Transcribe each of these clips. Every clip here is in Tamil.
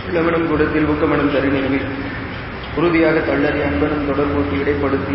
இளவனும் கூடத்தில் ஊக்கமனும் தருநிறுவி உறுதியாக தள்ளறி அன்பனும் தொடர்போட்டு இடைப்படுத்தி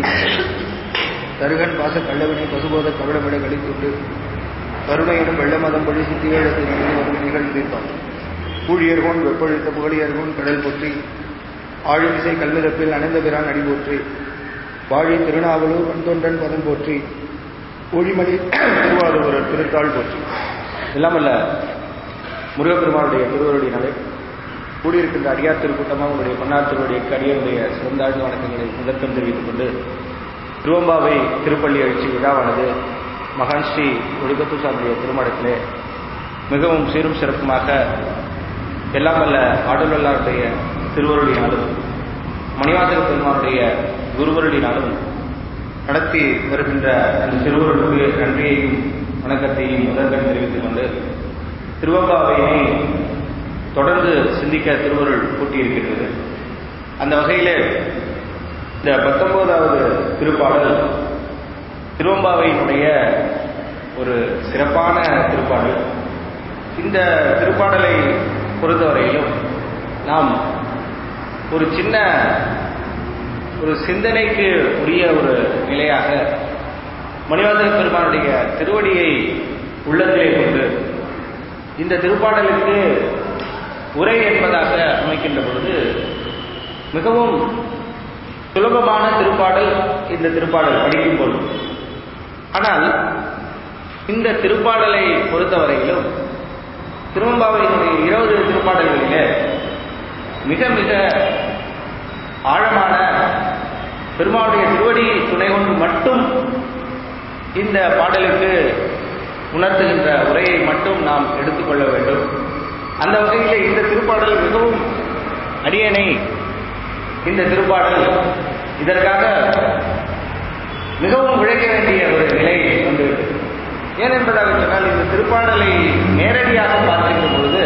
தருகன் பாச கள்ளவினை பசுபோத கவளமிட கழித்துண்டு கருணையினும் வெள்ளமதம் படி சித்திவேழத்தை நடந்து வரும் நிகழ் தீர்ப்பான் ஊழியர்கோன் வெப்பொழித்த புகழியர்கோன் கடல் போற்றி ஆழிமிசை கல்மிதப்பில் அணைந்த பிரான் அடி போற்றி வாழி திருநாவலூர் வந்தொன்றன் பதம் போற்றி ஊழிமணி திருவாரூரர் திருத்தாள் போற்றி எல்லாம் அல்ல முருகப்பெருமானுடைய திருவருடையினாலே கூடியிருக்கின்ற அடியார் திருக்கூட்டமாக உங்களுடைய பொன்னார் திருவடைய அடியனுடைய சிறந்தாழ்ந்த வணக்கங்களை முதற்கம் தெரிவித்துக் கொண்டு திருவம்பாவை திருப்பள்ளி எழுச்சி விழாவானது மகான் ஸ்ரீ ஒழுகத்துசாமியுடைய திருமணத்திலே மிகவும் சீரும் சிறப்புமாக எல்லாம் வல்ல ஆடலல்லாருடைய திருவருளினாலும் மணிவாசக பெருமானுடைய குருவருளினாலும் நடத்தி வருகின்ற அந்த திருவருளுக்கு நன்றியையும் வணக்கத்தையும் முதற்கண் தெரிவித்துக் கொண்டு திருவம்பாவையினை தொடர்ந்து சிந்திக்க திருவருள் கூட்டியிருக்கின்றது அந்த வகையில் இந்த பத்தொன்பதாவது திருப்பாடல் திருவம்பாவையினுடைய ஒரு சிறப்பான திருப்பாடல் இந்த திருப்பாடலை பொறுத்தவரையிலும் நாம் ஒரு சின்ன ஒரு சிந்தனைக்கு உரிய ஒரு நிலையாக மணிவாசக பெருமானுடைய திருவடியை உள்ளத்திலே கொண்டு இந்த திருப்பாடலுக்கு உரை என்பதாக அமைக்கின்ற பொழுது மிகவும் சுலபமான திருப்பாடல் இந்த திருப்பாடல் படிக்கும் பொழுது ஆனால் இந்த திருப்பாடலை பொறுத்தவரையிலும் திருவம்பாவையினுடைய இருபது திருப்பாடல்களிலே மிக மிக ஆழமான பெருமாளுடைய திருவடி துணை கொண்டு மட்டும் இந்த பாடலுக்கு உணர்த்துகின்ற உரையை மட்டும் நாம் எடுத்துக்கொள்ள வேண்டும் அந்த வகையில் இந்த திருப்பாடல் மிகவும் அடியனை இந்த திருப்பாடல் இதற்காக மிகவும் உழைக்க வேண்டிய ஒரு நிலை வந்து ஏன் என்பதாக சொன்னால் இந்த திருப்பாடலை நேரடியாக பார்க்கின்ற பொழுது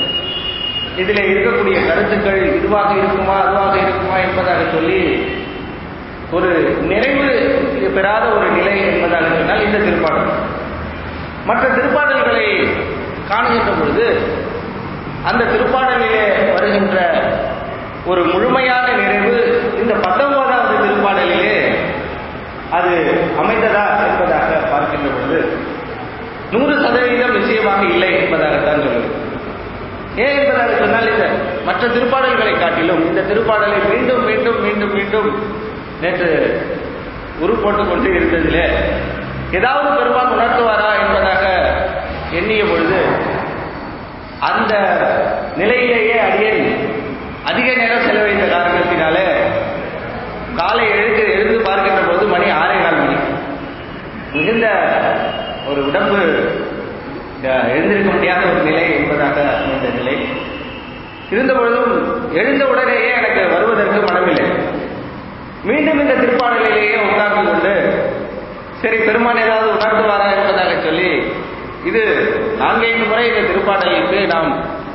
இதில் இருக்கக்கூடிய கருத்துக்கள் இதுவாக இருக்குமா அதுவாக இருக்குமா என்பதாக சொல்லி ஒரு நிறைவு பெறாத ஒரு நிலை என்பதாக சொன்னால் இந்த திருப்பாடல் மற்ற திருப்பாடல்களை காணுகின்ற பொழுது அந்த திருப்பாடலிலே வருகின்ற ஒரு முழுமையான நிறைவு இந்த பத்தொன்பதாவது திருப்பாடலிலே அது அமைந்ததா என்பதாக பார்க்கின்ற பொழுது நூறு சதவீதம் நிச்சயமாக இல்லை என்பதாகத்தான் சொல்லுது ஏன் என்பதாக சொன்னால் இந்த மற்ற திருப்பாடல்களை காட்டிலும் இந்த திருப்பாடலை மீண்டும் மீண்டும் மீண்டும் மீண்டும் நேற்று உரு போட்டுக் கொண்டு இருந்ததிலே ஏதாவது பெருமான் உணர்த்துவாரா என்பதாக எண்ணிய பொழுது அந்த நிலையிலேயே அடியேன் அதிக நேரம் செலவழித்த காரணத்தினாலே காலை எழுந்து எழுந்து பார்க்கின்ற போது மணி ஆறே கால் மணி மிகுந்த ஒரு உடம்பு எழுந்திருக்க முடியாத ஒரு நிலை என்பதாக அமைந்த நிலை இருந்த பொழுதும் எழுந்த உடனேயே எனக்கு வருவதற்கு மனமில்லை மீண்டும் இந்த திருப்பாடலிலேயே உட்கார்ந்து கொண்டு சரி பெருமான் ஏதாவது உணர்த்துவாரா என்பதாக சொல்லி இது நான்கைந்து முறை இந்த திருப்பாடலுக்கு நாம்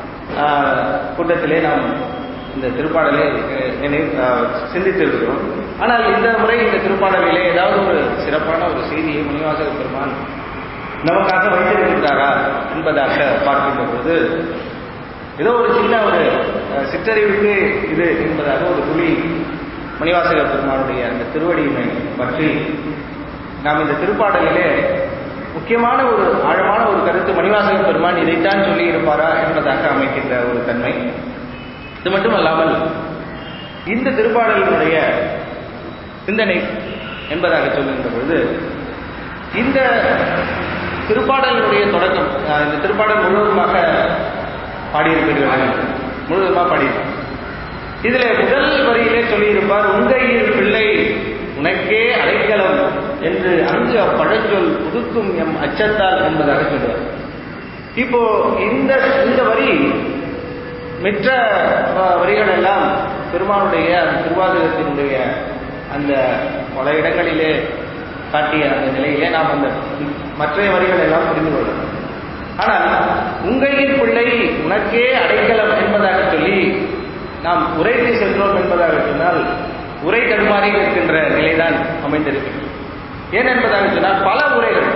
கூட்டத்திலே நாம் இந்த திருப்பாடலை சிந்தித்திருக்கிறோம் ஆனால் இந்த முறை இந்த திருப்பாடலிலே ஏதாவது ஒரு சிறப்பான ஒரு செய்தியை மணிவாசக பெருமான் நமக்காக வைத்திருக்கின்றாரா என்பதாக பார்க்கின்ற பொழுது ஏதோ ஒரு சின்ன ஒரு சிற்றறிவுக்கு இது என்பதாக ஒரு துளி மணிவாசக பெருமானுடைய அந்த திருவடியினை பற்றி நாம் இந்த திருப்பாடலிலே முக்கியமான ஒரு ஆழமான ஒரு கருத்து மணிவாசக பெருமான் இதைத்தான் சொல்லி இருப்பாரா என்பதாக அமைக்கின்ற ஒரு தன்மை இது மட்டும் அல்லாமல் இந்த திருப்பாடலினுடைய சிந்தனை என்பதாக சொல்லுகின்ற பொழுது இந்த திருப்பாடலினுடைய தொடக்கம் இந்த திருப்பாடல் முழுவதுமாக பாடியிருப்பீர்கள் முழுவதுமாக பாடியிருப்பார் இதில் முதல் வரியிலே சொல்லியிருப்பார் உங்கையில் பிள்ளை உனக்கே அடைக்கலம் என்று அங்கு அப்பழச்சொல் புதுக்கும் எம் அச்சத்தால் என்பதாக சொல்றார் இப்போ இந்த இந்த வரி மற்ற வரிகள் எல்லாம் பெருமானுடைய அந்த திருவாதிரத்தினுடைய அந்த பல இடங்களிலே காட்டிய அந்த நிலையிலே நாம் அந்த மற்ற வரிகள் எல்லாம் புரிந்து கொள்ளலாம் ஆனால் உங்கையின் பிள்ளை உனக்கே அடைக்கலம் என்பதாக சொல்லி நாம் உரைத்து சென்றோம் என்பதாக சொன்னால் உரை தடுமாறி இருக்கின்ற நிலைதான் அமைந்திருக்கிறது ஏன் என்பதாக சொன்னால் பல உரைகள்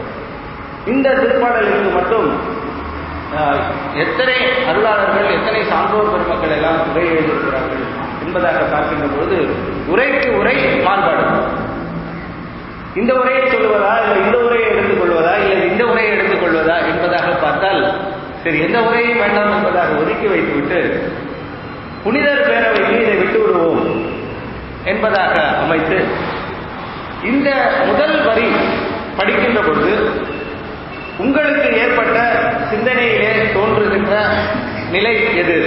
இந்த திருப்பாடலுக்கு மட்டும் ஆஹ், எத்தனை அருளாளர்கள் எத்தனை சான்றோர் பெருமக்கள் மக்கள் எல்லாம் உரை எழுதியிருக்கிறார்கள் என்பதாக பார்க்கின்ற பொழுது உரைக்கு உரை மாறுபாடு இந்த உரையை சொல்லுவதா இல்லை இந்த உரையை எடுத்துக் கொள்வதா இல்லை இந்த உரையை எடுத்துக் கொள்வதா என்பதாக பார்த்தால் சரி எந்த உரையும் வேண்டாம் என்பதாக ஒதுக்கி வைத்துவிட்டு புனிதர் பேரவைக்கு இதை விட்டு விடுவோம் என்பதாக அமைத்து இந்த முதல் வரி படிக்கின்ற பொழுது உங்களுக்கு ஏற்பட்ட சிந்தனையிலே தோன்றுகின்ற நிலை எது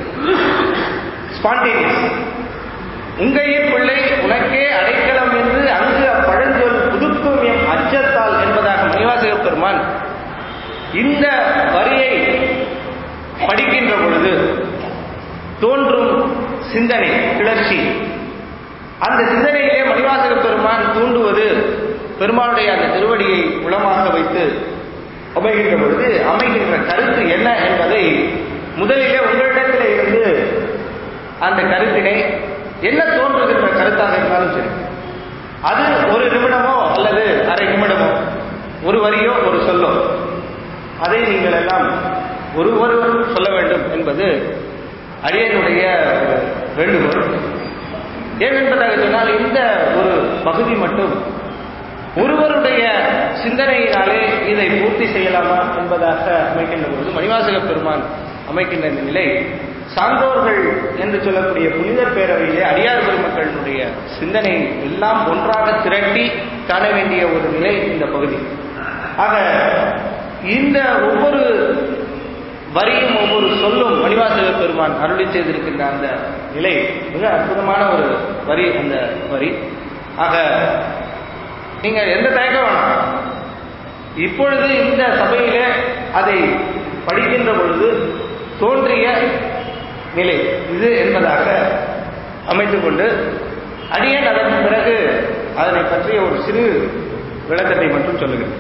ஸ்பான்டேனியஸ் உங்கையின் பிள்ளை உனக்கே அடைக்கலம் என்று அங்கு அப்பழஞ்சொல் புதுக்கும் எம் அச்சத்தால் என்பதாக மணிவாசக பெருமான் இந்த வரியை படிக்கின்ற பொழுது தோன்றும் சிந்தனை கிளர்ச்சி அந்த சிந்தனையிலே மணிவாசக பெருமான் தூண்டுவது பெருமானுடைய அந்த திருவடியை உளமாக வைத்து அமைகின்ற பொழுது அமைகின்ற கருத்து என்ன என்பதை முதலிலே உங்களிடத்திலே இருந்து அந்த கருத்தினை என்ன தோன்றுகின்ற கருத்தாக இருந்தாலும் சரி அது ஒரு நிமிடமோ அல்லது அரை நிமிடமோ ஒரு வரியோ ஒரு சொல்லோ அதை நீங்கள் எல்லாம் ஒரு ஒருவர் சொல்ல வேண்டும் என்பது அடியனுடைய ஒரு வேண்டுகோள் ஏன் என்பதாக சொன்னால் இந்த ஒரு பகுதி மட்டும் ஒருவருடைய சிந்தனையினாலே இதை பூர்த்தி செய்யலாமா என்பதாக அமைக்கின்ற பொழுது மணிவாசக பெருமான் அமைக்கின்ற இந்த நிலை சான்றோர்கள் என்று சொல்லக்கூடிய புனிதர் பேரவையிலே அடியார் பெருமக்களினுடைய சிந்தனை எல்லாம் ஒன்றாக திரட்டி காண வேண்டிய ஒரு நிலை இந்த பகுதி ஆக இந்த ஒவ்வொரு வரியும் ஒவ்வொரு சொல்லும் மணிவாசக பெருமான் அருளி செய்திருக்கின்ற அந்த நிலை மிக அற்புதமான ஒரு வரி அந்த வரி ஆக நீங்க எந்த தயக்கம் வேணாம் இப்பொழுது இந்த சபையிலே அதை படிக்கின்ற பொழுது தோன்றிய நிலை இது என்பதாக அமைத்துக் கொண்டு அடியன் அதற்கு பிறகு அதனை பற்றிய ஒரு சிறு விளக்கத்தை மட்டும் சொல்லுகிறேன்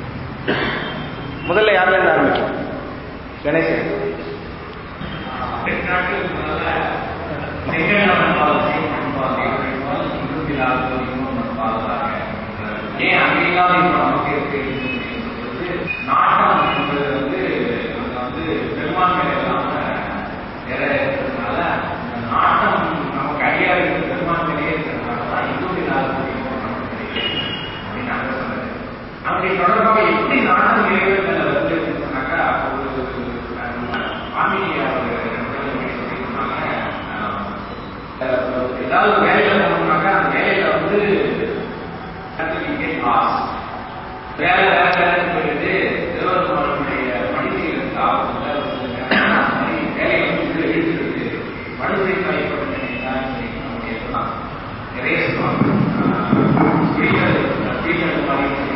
முதல்ல யாரிலிருந்து ஆரம்பிக்கும் கணேசன் ஏன் அங்கெல்லாம் இப்ப நமக்கு இருக்கு நாட்டம் என்பது வந்து அங்க வந்து பெரும்பான்மை இல்லாம வேற இருக்கிறதுனால இந்த நாட்டம் நமக்கு அடியா இருக்கிற பெரும்பான்மையிலே இருக்கிறதுனால தான் இந்து அப்படின்னு நாங்க சொன்னது அப்படி தொடர்பாக எப்படி நாட்டம் இறைவன் வந்து சொன்னாக்கா ஒரு ஆன்மீக சொன்னாங்க ஏதாவது ஒரு வேலையில போனோம்னாக்கா அந்த வேலையில வந்து சர்டிபிகேட் பாஸ் வேலை வேலை வேலைன்னு போயிட்டு திருவண்ணாமலையுடைய பணிசீலத்துக்கு ஆகுதுல அந்த மாதிரி வேலையை வந்து உள்ள இழுத்துருக்கு வடுகை தலைப்படுத்த நம்முடைய இதெல்லாம் நிறைய சொல்லுவாங்க ஸ்பீக்கர் ஸ்பீக்கர் மாதிரி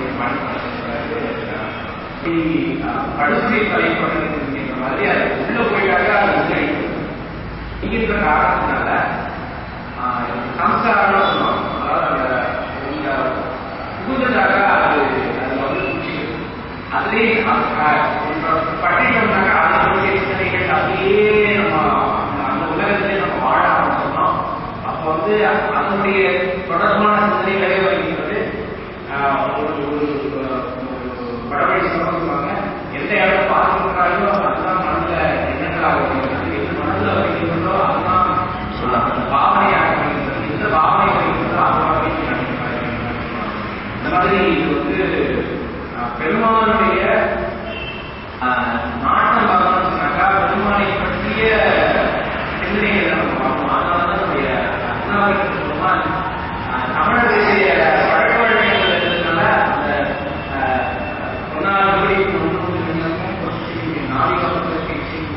படுகை தலைப்படுத்த மாதிரி அது உள்ள போயிட்டாக்கா அது உள்ள இங்கிருக்கிற காரணத்தினால சம்ஸ்காரம் சொல்லுவாங்க அதாவது அந்த புகுந்ததாக அது அதுல வந்து குச்சிக்கும் அதுலேயே பட்டியல்னாக்கா அதனுடைய சிந்தனைகள் அப்படியே நம்ம அந்த உலகத்திலே நம்ம வாழ ஆரம்பிச்சோம் அப்போ வந்து அதனுடைய தொடர்பான சிந்தனைகளே வருகிறது ஒரு ஒரு வடவழி சொல்லுவாங்க எந்த இடத்த பார்த்துருக்காங்களோ அதுதான் மனதில் எண்ணங்களாக வருகிறது எது மனதில் வருகிறதோ அதுதான் அந்த பாவனையாக வருகிறது எந்த பாவனை வருகிறதோ அதுவாகவே இந்த மாதிரி இது வந்து பெருமானுடைய நாட்டம் பார்க்கணும்னு சொன்னாக்கா பெருமானை பற்றிய சிந்தனைகளை நம்ம பார்ப்போம் அதனால தான் நம்முடைய அண்ணாவிற்கு பெருமான் தமிழர்களுடைய பழக்க வழக்கங்கள் இருக்கிறதுனால அந்த ஒன்றாவது முன்னூறு நாளிகை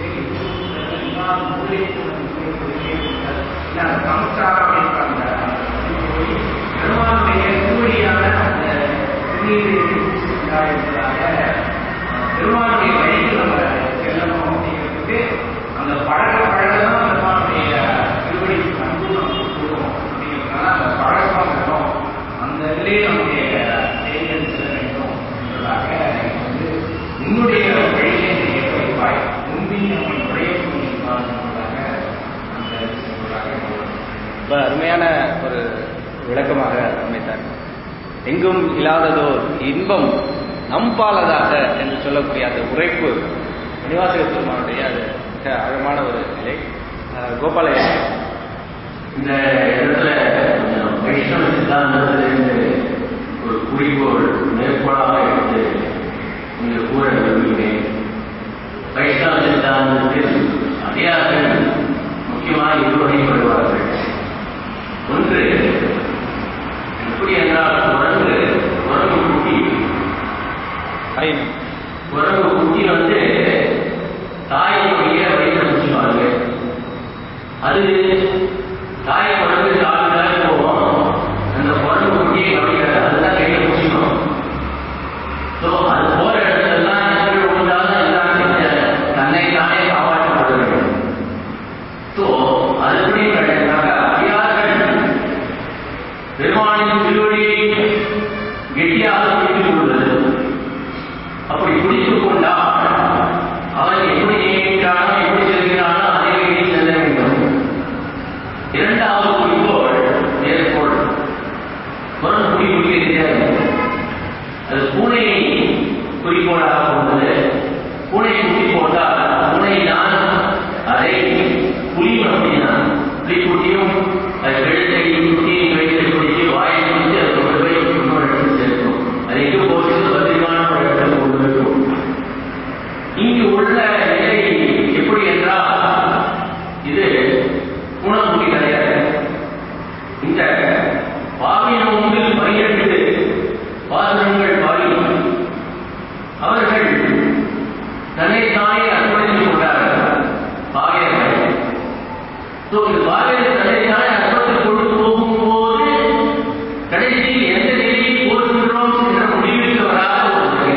சமஸ்காரம் என்ற அந்த பெருமானுடைய திருவடியான அந்த திருநீர் என்பதாக பெருமானுடைய வழியில் நம்ம செல்லணும் அப்படிங்கிறதுக்கு அந்த பழக்க பழக்கம் பெருமானுடைய திருவடி அன்பு நமக்கு கூடும் அப்படிங்கிறதுனால அந்த பழக்கம் வேணும் அந்த இதிலே நம்முடைய செயல்கள் செல்ல வேண்டும் என்பதாக வந்து உன்னுடைய வழியை செய்ய வைப்பாய் முன்பின் நம்மை உடைய சொல்லியிருப்பார் என்பதாக அந்த சொல்றாங்க ரொம்ப அருமையான ஒரு விளக்கமாக அமைத்தார் எங்கும் இல்லாததோர் இன்பம் நம்பாலதாக என்று சொல்லக்கூடிய அந்த உரைப்பு மணிவாசக பெருமானுடைய அது மிக ஆழமான ஒரு நிலை அஹ் கோபாலயா இந்த இடத்துல கொஞ்சம் வைஷ்ணவ சித்தாந்தத்திலிருந்து ஒரு குறிக்கோள் மேற்கோளாக எடுத்து இங்கு கூற விரும்புகிறேன் வைஷ்ணவ சித்தாந்தத்தில் அடியார்கள் முக்கியமாக இருவகைப்படுவார்கள் ஒன்று எப்படி என்றால் குரங்கு குரங்கு குட்டி ஐந்து குரங்கு குட்டி வந்து தாயினுடைய வயிற்று குச்சிவாங்க அது தாய் குழந்தை சாப்பிட்டாலே போவோம் அந்த குழந்தை குட்டியை கவனிக்காது அதுதான் கையில குடிக்கணும் ஸோ அது போற இடத்துலலாம் எப்படி விழுந்தாலும் எல்லாம் செஞ்ச- தன்னை தானே காப்பாற்றப்பட வேண்டும் ஸோ அதுபடி கேட்டாங்க அடியார்கள் பெருமானின் திருவடியை கெட்டியாக பிடித்துக் கொள்வது அப்படி பிடித்துக் கொண்டால் அவன் எப்படி நியமிக்கிறானோ எப்படி செல்கிறானோ அதே வழியில் செல்ல வேண்டும் இரண்டாவது குறிக்கோள் மேற்கோள் குரல் குடி குடிக்க தெரியாது அது பூனையை குறிக்கோளாக கொண்டது பூனை குட்டி போட்டால் பூனை தான் அதை புலியும் அப்படின்னா புலிக்குட்டியும் அது கழுத்தையும் குட்டியும் கழுத்தை பிடிச்சி வாயை பிடிச்சி அது கொண்டு போய் இன்னொரு இடத்துக்கு சேர்க்கும் அது எங்கே போச்சு பத்திரமான ஒரு இடத்துல கொண்டு போய்க்கும் இங்கு உள்ள நிலை எப்படி என்றால் இது குணமுடி கிடையாது இந்த பாவியின் முன்பில் பனிரெண்டு பாத்திரங்கள் பாவி அவர்கள் தன்னைத்தானே அர்ப்பணித்துக் கொண்டார்கள் பாவியர்கள் ஸோ இந்த பாவியர்கள் தன்னைத்தானே அர்ப்பணித்துக் கொண்டு போகும்போது கடைசியில் எந்த நிலையை போகின்றோம் என்ற முடிவுக்கு வராத ஒரு நிலை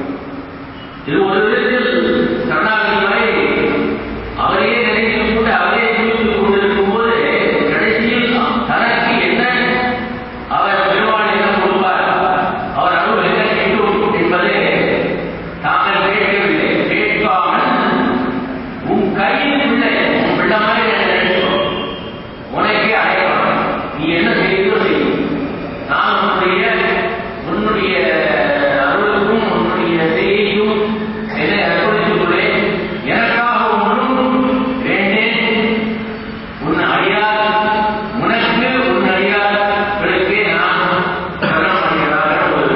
இது ஒரு விதத்தில் சரணாகதி மாதிரி அவரே நினைத்துக் கொண்டு அவரே குறித்துக் கொண்டிருக்கும் போது கடைசியில் தனக்கு என்ன அவர் பெருமாள் என்ன கொடுப்பார் அவர் அருள் என்ன கிட்டும் என்பதை தாங்கள் கேட்கவில்லை கேட்காமல் உன் கையில் பிள்ளை உன் பிள்ளை மாதிரி என்னை நினைச்சோ உனக்கே அடையலாம் நீ என்ன செய்தோ செய் நான் உன்னுடைய உன்னுடைய அருளுக்கும் உன்னுடைய செய்தியும் என்னை அர்ப்பணித்துக் கொள்ளேன் எனக்காக ஒன்றும் வேண்டேன் உன் அடியார் உனக்கு உன் அடியார்களுக்கே நான் சரணம் அடைகிறாக ஒரு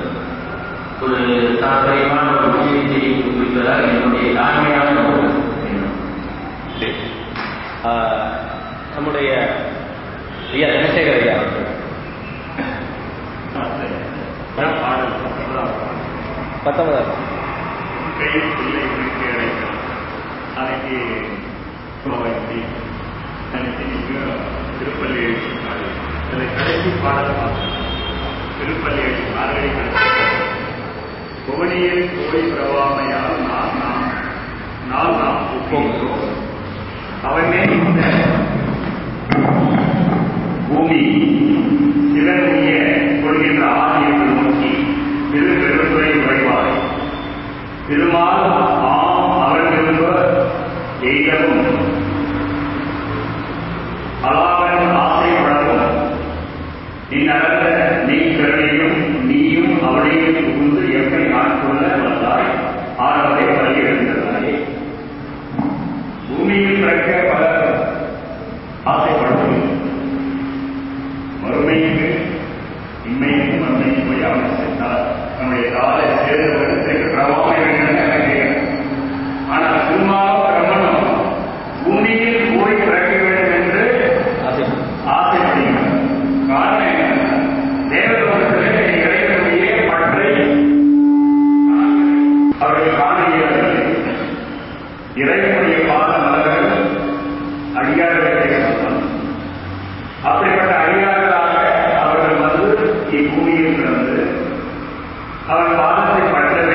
ஒரு தாற்பயமான ஒரு விஷயத்தை குறிப்பதாக என்னுடைய தாழ்மையான ஒரு எண்ணம் ஆஹ், நம்முடைய ஐயா தனசேகர் ஐயா அவர்கள் பத்தொன்பதாம் கையில் பிள்ளை உனக்கு அடைக்கும் அன்னைக்கு வைத்தி அன்னைக்கு நீங்க திருப்பள்ளி எழுதினாரு அதில் கடைசி பாடல் பார்த்தேன் திருப்பள்ளி எழுதி மார்கழி கடைசி புவனியில் கோடி பிரவாமையால் நான் நாம் நாள் நாம் ஒப்புகிறோம் அவனே இந்த பூமி சிவனுடைய கொள்கின்ற ஆதியத்தை நோக்கி திரு பெருந்துறை உழைவாய் திருமால் ஆம் அவர் விரும்ப எய்தவும் அலாவன் ஆசைப்படவும் நீ நடந்த நீ கருணையும் நீயும் அவளையும் புகுந்து எம்மை ஆட்கொள்ள வந்தாய் ஆடவரை பள்ளி எழுந்தாயே பூமியில் பிறக்க பலர் ஆசைப்படுவோம் மறுமைக்கு இம்மைக்கும் அம்மைக்கும் போய் அவனை சேர்ந்தார் நம்முடைய காலை சேர்ந்தவர்கள் சேர்க்க பிரபாவம் வேண்டும் எனக்கு ஆனால் திருமாவ பிரமணம் பூமியில் போய் பிறக்க வேண்டும் என்று ஆசை ஆசைப்படுகிறார் காரணம் என்ன தேவலோகத்திலே இறைவனுடைய பற்றை அவர்கள் காண இயலவில்லை இறைவனுடைய பாத மலர்கள் அடியார்களுடைய சொந்தம் அப்படிப்பட்ட அடியார்களாக அவர்கள் வந்து இப்பூமியில் பிறந்து அவன் பாதத்தை பற்ற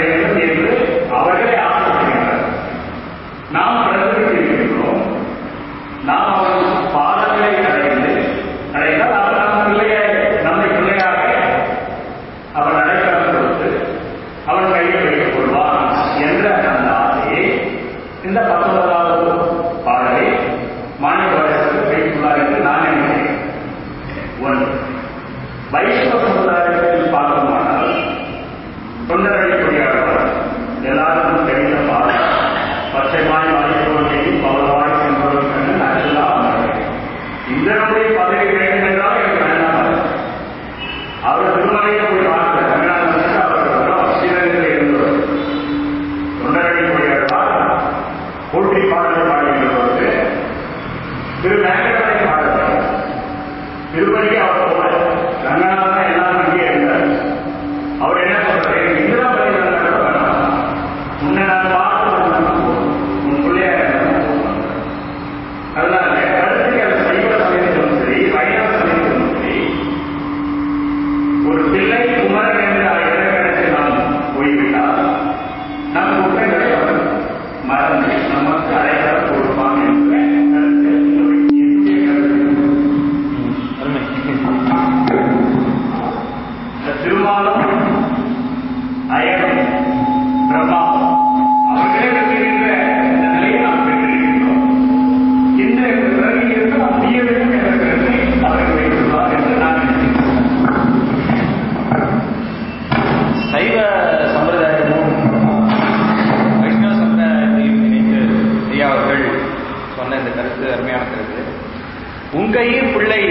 கருத்து அருமையான கருத்து உங்கையின் பிள்ளை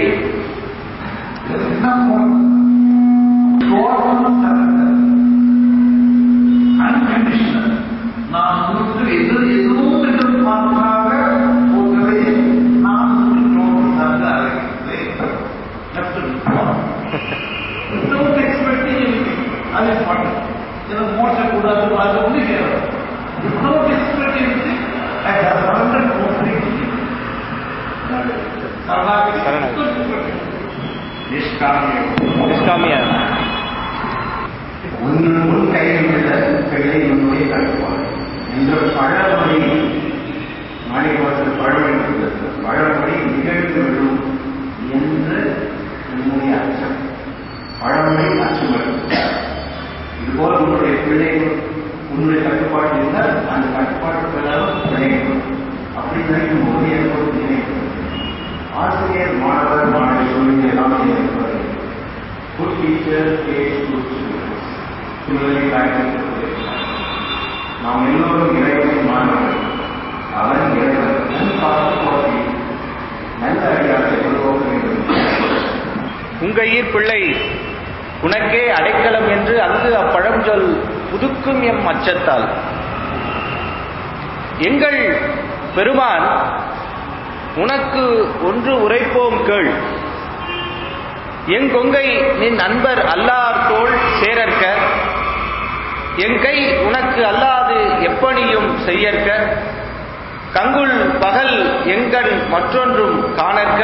அன்கண்டிஷனல் நான் வந்து எது எதுவும் எதிர்பார்க்காத போகவே நான் வந்து டோட்டல் சார்ந்த அறிவிக்கிறேன் Without expecting anything. அது பண்ணு எனக்கு மோசக்கூடாது அது ஒன்று கேட்கணும் Without expecting anything, I have surrendered completely. சரணாகதி. சரணாகதி. நிஷ்காமியம் நிஷ்காமியா உன் உன் கையில் உள்ள பிள்ளை உன்னுடைய கட்டுப்பாடு என்ற பழமொழி மாணிக்கவாசல் பழமொழி இருக்கிறது. பழமொழி நிகழ்ந்து விடும் என்று உன்னுடைய அச்சம் பழமொழி அச்சம் இதுபோல் உன்னுடைய பிள்ளை உன்னுடைய கட்டுப்பாடு இருந்தால் அந்த கட்டுப்பாட்டு பிரகாரம் விளையும் அப்படி நினைக்கும் போது எனக்கு ஒரு நினைவு ஆசிரியர் மாணவர் மாணவி சூழ்நிலை எல்லாம் இருக்கிறது good teacher gets good students similarly practice நாம் எல்லோரும் இறைவனின் மாணவர்கள் அவன் இறைவன் நன் பார்த்து போட்டி நல்ல அடியாரை உருவாக்க வேண்டும் உங்கையீர் பிள்ளை உனக்கே அடைக்கலம் என்று அங்கு அப்பழஞ்சொல் புதுக்கும் எம் அச்சத்தால் எங்கள் பெருமான் உனக்கு ஒன்று உரைப்போம் கேள் எங்கொங்கை நின் நண்பர் அல்லார் தோள் சேரற்க எங்கை உனக்கு அல்லாது எப்பணியும் செய்யற்க கங்குல் பகல் எங்கண் மற்றொன்றும் காணற்க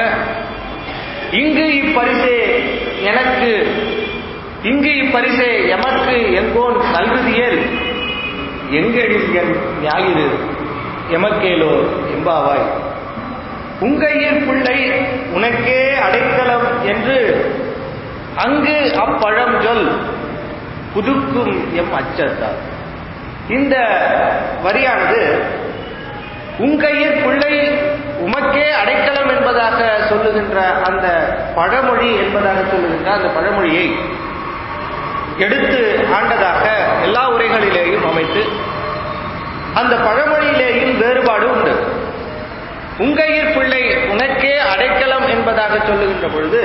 இங்கு இப்பரிசே எனக்கு இங்கு இப்பரிசே எமக்கு எங்கோன் நல்குதியல் எங்கெழில்கள் ஞாயிறு எமக்கேலோ எம்பாவாய் உங்கையில் பிள்ளை உனக்கே அடைக்கலம் என்று அங்கு அப்பழம் சொல் புதுக்கும் எம் அச்சத்தால் இந்த வரியானது உங்கையில் பிள்ளை உமக்கே அடைக்கலம் என்பதாக சொல்லுகின்ற அந்த பழமொழி என்பதாக சொல்லுகின்ற அந்த பழமொழியை எடுத்து ஆண்டதாக எல்லா உரைகளிலேயும் அமைத்து அந்த பழமொழியிலேயும் வேறுபாடு உண்டு உங்கையில் பிள்ளை உனக்கே அடைக்கலம் என்பதாக சொல்லுகின்ற பொழுது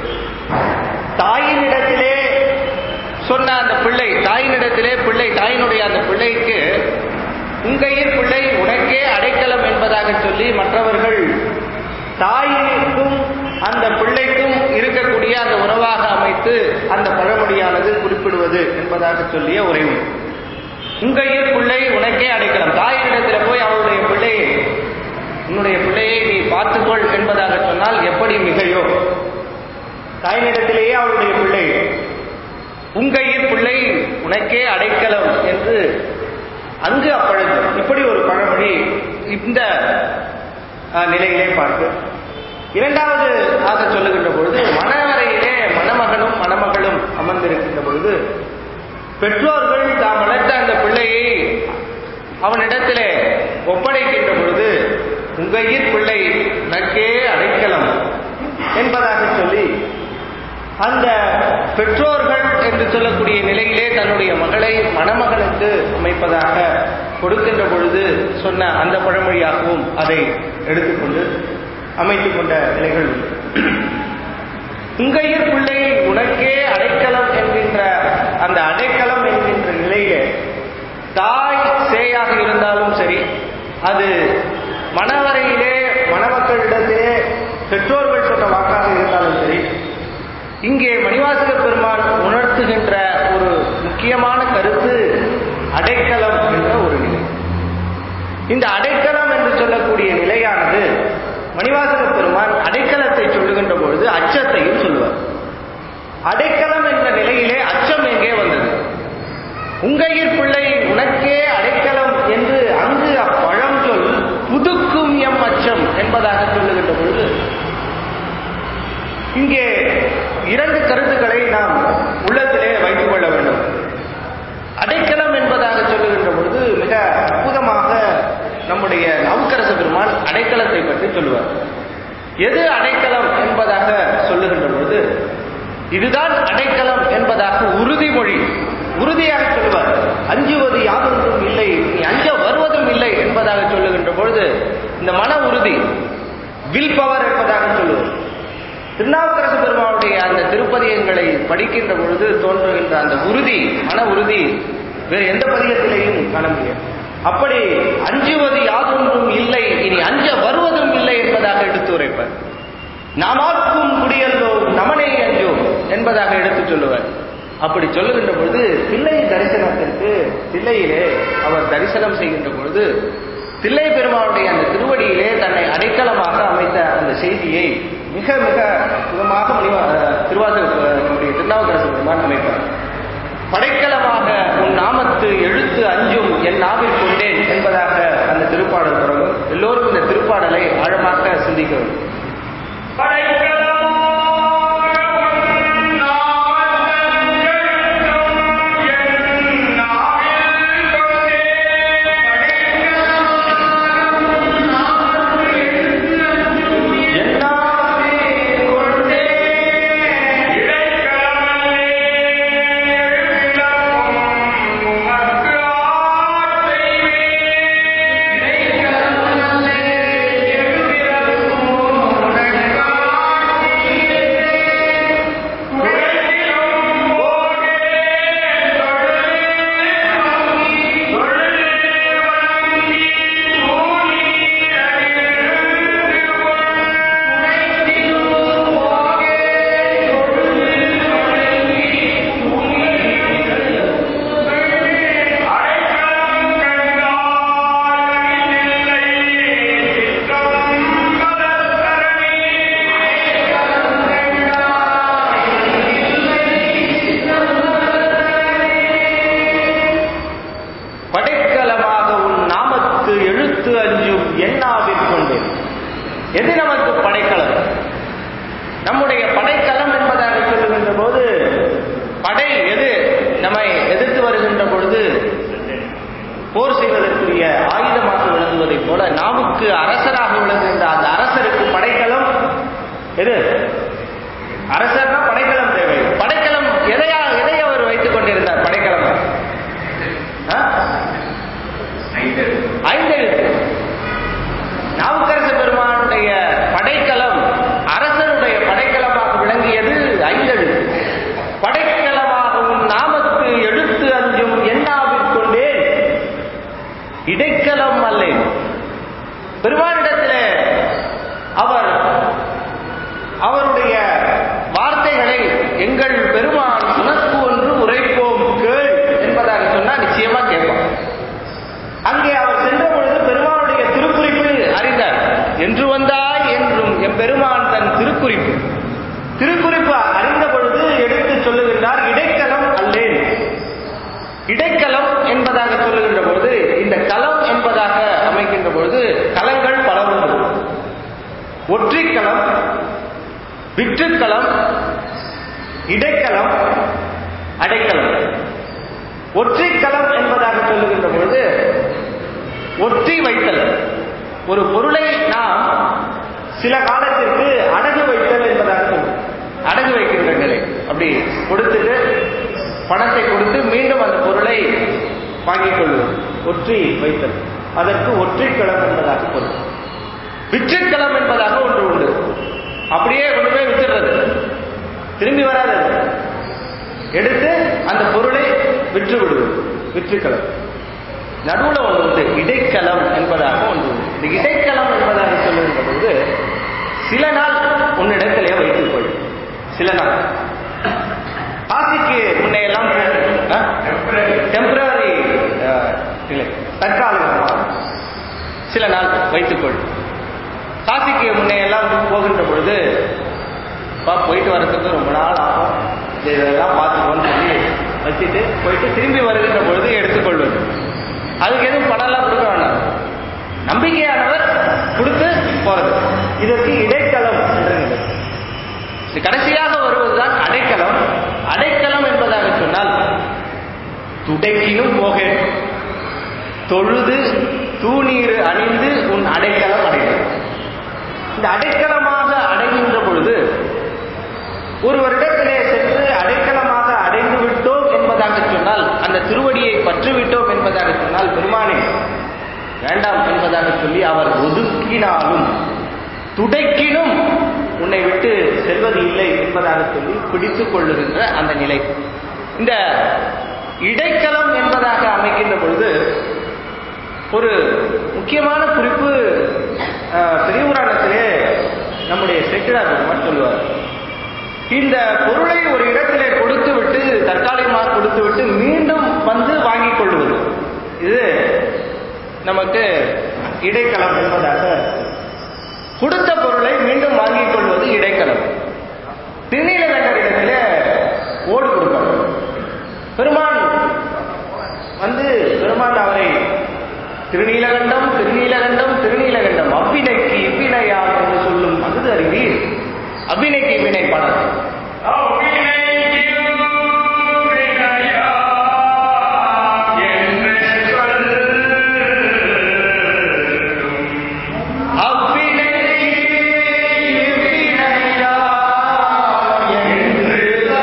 தாயினிடத்திலே சொன்ன அந்த பிள்ளை தாயினிடத்திலே பிள்ளை தாயினுடைய அந்த பிள்ளைக்கு உங்கையில் பிள்ளை உனக்கே அடைக்கலம் என்பதாக சொல்லி மற்றவர்கள் தாயினுக்கும் அந்த பிள்ளைக்கும் இருக்கக்கூடிய அந்த உறவாக அமைத்து அந்த பழமொழியானது குறிப்பிடுவது என்பதாக சொல்லிய உரைவு உங்கையில் பிள்ளை உனக்கே அடைக்கலம் தாயினிடத்தில் போய் அவளுடைய பிள்ளையை உன்னுடைய பிள்ளையை நீ பார்த்துக்கொள் என்பதாக சொன்னால் எப்படி மிகையோ தாயினிடத்திலேயே அவளுடைய பிள்ளை உங்கையில் பிள்ளை உனக்கே அடைக்கலம் என்று அங்கு அப்பழகு இப்படி ஒரு பழமொழி இந்த அஹ், நிலையிலே பார்த்து இரண்டாவது ஆக சொல்லுகின்ற பொழுது மணவரையிலே மணமகனும் மணமகளும் அமர்ந்திருக்கின்ற பொழுது பெற்றோர்கள் தாம் வளர்த்த அந்த பிள்ளையை அவனிடத்திலே ஒப்படைக்கின்ற பொழுது உங்கையில் பிள்ளை நக்கே அடைக்கலம் என்பதாக சொல்லி அந்த பெற்றோர்கள் என்று சொல்லக்கூடிய நிலையிலே தன்னுடைய மகளை மணமகனுக்கு அமைப்பதாக கொடுக்கின்ற பொழுது சொன்ன அந்த பழமொழியாகவும் அதை எடுத்துக்கொண்டு அமைத்துக் கொண்ட நிலைகள் உண்டு உங்கையில் பிள்ளை உனக்கே அடைக்கலம் என்கின்ற அந்த அடைக்கலம் என்கின்ற நிலையிலே தாய் சேயாக இருந்தாலும் சரி அது மணவரையிலே மணமக்களிடத்திலே பெற்றோர்கள் சொன்ன வாக்காக இருந்தாலும் சரி இங்கே மணிவாசக பெருமான் உணர்த்துகின்ற ஒரு முக்கியமான கருத்து அடைக்கலம் என்ற ஒரு நிலை இந்த அடைக்கலம் என்று சொல்லக்கூடிய நிலையானது மணிவாசக பெருமான் அடைக்கலத்தை சொல்லுகின்ற பொழுது அச்சத்தையும் சொல்லுவார் அடைக்கலம் என்ற நிலையிலே அச்சம் எங்கே வந்தது உங்கையில் பிள்ளை உனக்கே அடைக்கலம் என்று அங்கு அப்பழம் சொல் புதுக்கும் எம் அச்சம் என்பதாக சொல்லுகின்ற பொழுது இங்கே இரண்டு கருத்துக்களை நாம் உள்ளத்திலே வைத்துக் கொள்ள வேண்டும் அடைக்கலம் என்பதாக சொல்லுகின்ற பொழுது மிக அற்புதமாக நம்முடைய நவுக்கரச பெருமான் அடைக்கலத்தை பற்றி சொல்லுவார் எது அடைக்கலம் என்பதாக சொல்லுகின்ற பொழுது இதுதான் அடைக்கலம் என்பதாக உறுதிமொழி உறுதியாக சொல்லுவார் அஞ்சுவது யாதொன்றும் இல்லை நீ அஞ்ச வருவதும் இல்லை என்பதாக சொல்லுகின்ற பொழுது இந்த மன உறுதி வில் பவர் என்பதாக சொல்லுவது திருநாவுக்கரசு பெருமானுடைய அந்த திருப்பதியங்களை படிக்கின்ற பொழுது தோன்றுகின்ற அந்த உறுதி மன உறுதி வேறு எந்த பதிகத்திலேயும் காண முடியாது அப்படி அஞ்சுவது யாதொன்றும் இல்லை இனி அஞ்ச வருவதும் இல்லை என்பதாக எடுத்து உரைப்பார் நாமாக்கும் குடியல்லோ நமனே அஞ்சோ என்பதாக எடுத்து சொல்லுவார் அப்படி சொல்லுகின்ற பொழுது தில்லை தரிசனத்திற்கு தில்லையிலே அவர் தரிசனம் செய்கின்ற பொழுது தில்லை பெருமானுடைய அந்த திருவடியிலே தன்னை அடைக்கலமாக அமைத்த அந்த செய்தியை மிக மிக சுகமாக மணிவா திருவாசக நம்முடைய திருநாவுக்கரசு பெருமான் அமைப்பார் படைக்கலமாக உன் நாமத்து எழுத்து அஞ்சும் என் நாவில் கொண்டேன் என்பதாக அந்த திருப்பாடல் தொடங்கும் எல்லோரும் இந்த திருப்பாடலை ஆழமாக சிந்திக்க வேண்டும் படைக்கலமாக உன் நாமத்து எழுத்து அஞ்சும் எண்ணாவில் கொண்டேன் எது நமக்கு படைக்கலம் நம்முடைய படைக்கலம் என்பதாக சொல்லுகின்ற போது படை எது நம்மை எதிர்த்து வருகின்ற பொழுது போர் செய்வதற்குரிய ஆயுதமாக விளங்குவதைப் போல நாவுக்கு அரசராக விளங்குகின்ற அந்த அரசருக்கு படைக்கலம் எது அரசர்னா படைக்கலம் தேவை படைக்கலம் எதையா எதை அவர் வைத்துக் கொண்டிருந்தார் படைக்கலம் ஆ? ஐந்தெழுத்து நாவுக்கரசு பெருமானுடைய படைக்கலம் அரசனுடைய படைக்கலமாக விளங்கியது ஐந்தெழுத்து படைக்கலமாக உன் நாமத்து எழுத்து அஞ்சும் எண்ணாவிற் கொண்டேன் இடைக்கலம் அல்லேன் பெருமானிடத்திலே அவர் அவருடைய வார்த்தைகளை எங்கள் பெருமான் உனக்கு ஒன்று உரைப்போம் கேள் என்பதாக சொன்னா நிச்சயமா கேட்பான் அங்கே அவர் சென்ற பொழுது பெருமானுடைய திருக்குறிப்பு அறிந்தார் என்று வந்தாய் என்றும் எம் பெருமான் தன் திருக்குறிப்பு திருக்குறிப்பு அறிந்த பொழுது எடுத்து சொல்லுகின்றார் இடைக்கலம் அல்லேன் இடைக்கலம் என்பதாக சொல்லுகின்ற பொழுது இந்த களம் என்பதாக அமைக்கின்ற பொழுது களங்கள் பல உண்டு ஒற்றிக்களம் விற்றுக்களம் இடைக்களம் அடைக்கலம் ஒற்றிக்களம் என்பதாக சொல்லுகின்ற பொழுது ஒற்றி வைத்தல் ஒரு பொருளை நாம் சில காலத்திற்கு அடகு வைத்தல் என்பதாக சொல்லுவோம் அடகு வைக்கின்ற நிலை அப்படி கொடுத்துட்டு பணத்தை கொடுத்து மீண்டும் அந்த பொருளை வாங்கிக் கொள்வது ஒற்றி வைத்தல் அதற்கு ஒற்றிக்களம் என்பதாக பொருள் விற்றுக்களம் என்பதாக ஒன்று உண்டு அப்படியே கொண்டு போய் வித்துடுறது திரும்பி வராது அது. எடுத்து அந்த பொருளை விற்று விடுவது விற்றுக்களம் நடுவுல ஒன்று உண்டு இடைக்களம் என்பதாக ஒன்று உண்டு இந்த இடைக்களம் என்பதாக சொல்லுகின்ற பொழுது சில நாள் உன்னிடத்திலே வைத்துக் கொள் சில நாள் காசிக்கு முன்னையெல்லாம் டெம்பரரி இல்லை தற்காலிகமாக சில நாள் வைத்துக்கொள் காசிக்கு முன்னையெல்லாம் போகின்ற பொழுது பா போயிட்டு வர்றதுக்கு ரொம்ப நாள் ஆகும் இது இதெல்லாம் பார்த்துக்கோன்னு சொல்லி வச்சுட்டு போயிட்டு திரும்பி வருகின்ற பொழுது எடுத்துக்கொள்வது அதுக்கு எதுவும் பணம்லாம் கொடுக்க வேண்டாம் நம்பிக்கையானவர் கொடுத்து போறது இதற்கு இடைக்கலம் என்று நிலை இது கடைசியாக வருவதுதான் அடைக்கலம் அடைக்கலம் என்பதாக சொன்னால் துடைக்கினும் போக தொழுது தூணீர் அணிந்து உன் அடைக்கலம் அடையும் இந்த அடைக்கலமாக அடைகின்ற பொழுது ஒருவரிடத்திலே சென்று அடைக்கலமாக அடைந்து விட்டோம் என்பதாக சொன்னால் அந்த திருவடியை பற்று விட்டோம் என்பதாக சொன்னால் பெருமானே வேண்டாம் என்பதாக சொல்லி அவர் ஒதுக்கினாலும் துடைக்கினும் உன்னை விட்டு செல்வது இல்லை என்பதாக சொல்லி பிடித்துக் கொள்ளுகின்ற அந்த நிலை இந்த இடைக்கலம் என்பதாக அமைக்கின்ற பொழுது ஒரு முக்கியமான குறிப்பு அஹ், பெரிய புராணத்திலே நம்முடைய செட்டிலார் பெருமான் சொல்லுவார் இந்த பொருளை ஒரு இடத்திலே கொடுத்து விட்டு தற்காலிகமாக கொடுத்து விட்டு மீண்டும் வந்து வாங்கிக் கொள்வது இது நமக்கு இடைக்கலம் என்பதாக கொடுத்த பொருளை மீண்டும் வாங்கிக் கொள்வது இடைக்கலம் திருநீலகண்டரிடத்திலே ஓடு கொடுப்பார் பெருமான் வந்து பெருமான் அவரை திருநீலகண்டம் திருநீலகண்டம் திருநீலகண்டம் அவ்வினைக்கு இவ்வினையாம் என்று சொல்லும் அகுது அறிவீர் அவ்வினைக்கு இவ்வினை படம் அவ்வினைக்கு இவ்வினையாம் என்று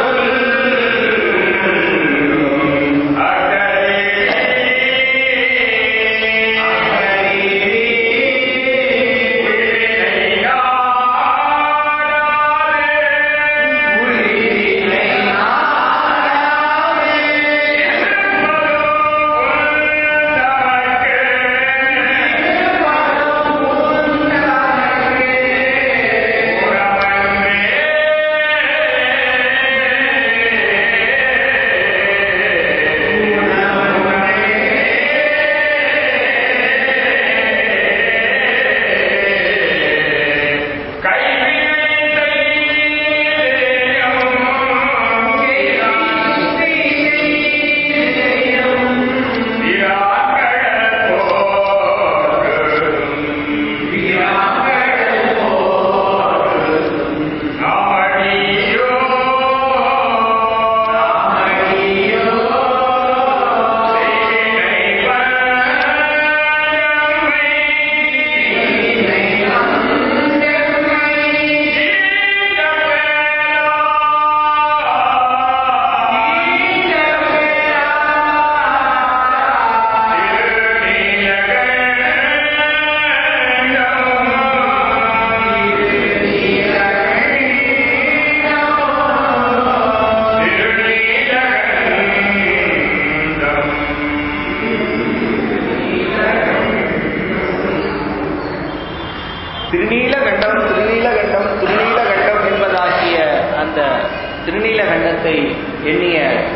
திருநீலகண்டம் திருநீலகண்டம் திருநீலகண்டம் என்பதாகிய அந்த திருநீலகண்டத்தை எண்ணிய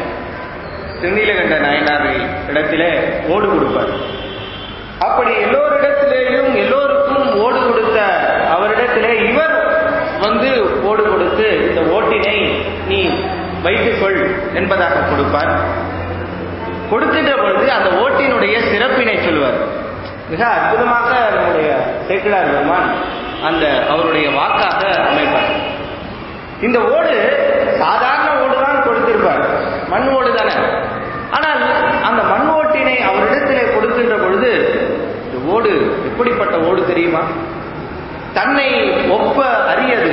திருநீலகண்ட நாயனார் இடத்திலே ஓடு கொடுப்பார் அப்படி எல்லோரிடத்திலேயும் எல்லோருக்கும் ஓடு கொடுத்த அவரிடத்திலே இவர் வந்து ஓடு கொடுத்து இந்த ஓட்டினை நீ வைத்துக்கொள் என்பதாக கொடுப்பார் கொடுக்கின்ற பொழுது அந்த ஓட்டினுடைய சிறப்பினை சொல்லுவார் மிக அற்புதமாக நம்முடைய சேக்கிழார் பெருமான் அந்த அவருடைய வாக்காக அமைப்பார் இந்த ஓடு சாதாரண ஓடு தான் கொடுத்திருப்பார் மண் ஓடு தானே ஆனால் அந்த மண் ஓட்டினை அவரிடத்திலே கொடுக்கின்ற பொழுது இந்த ஓடு எப்படிப்பட்ட ஓடு தெரியுமா தன்னை ஒப்ப அரியது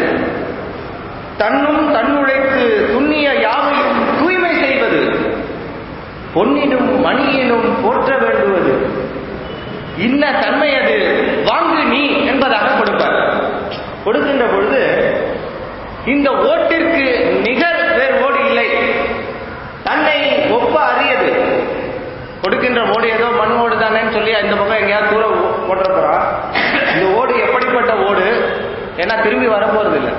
தன்னும் தன்னுழைத்து துண்ணிய யாவையும் தூய்மை செய்வது பொன்னினும் மணியினும் போற்ற வேண்டுவது இன்ன தன்மை அது வாங்கு நீ என்பதாக கொடுப்பார் கொடுக்கின்ற பொழுது இந்த ஓட்டிற்கு நிகர் வேறு ஓடு இல்லை தன்னை ஒப்ப அறியது கொடுக்கின்ற ஓடு ஏதோ மண் ஓடு தானேன்னு சொல்லி இந்த பக்கம் எங்கேயாவது தூர போட்டுற போறான் இந்த ஓடு எப்படிப்பட்ட ஓடு ஏன்னா திரும்பி வரப்போறது இல்லை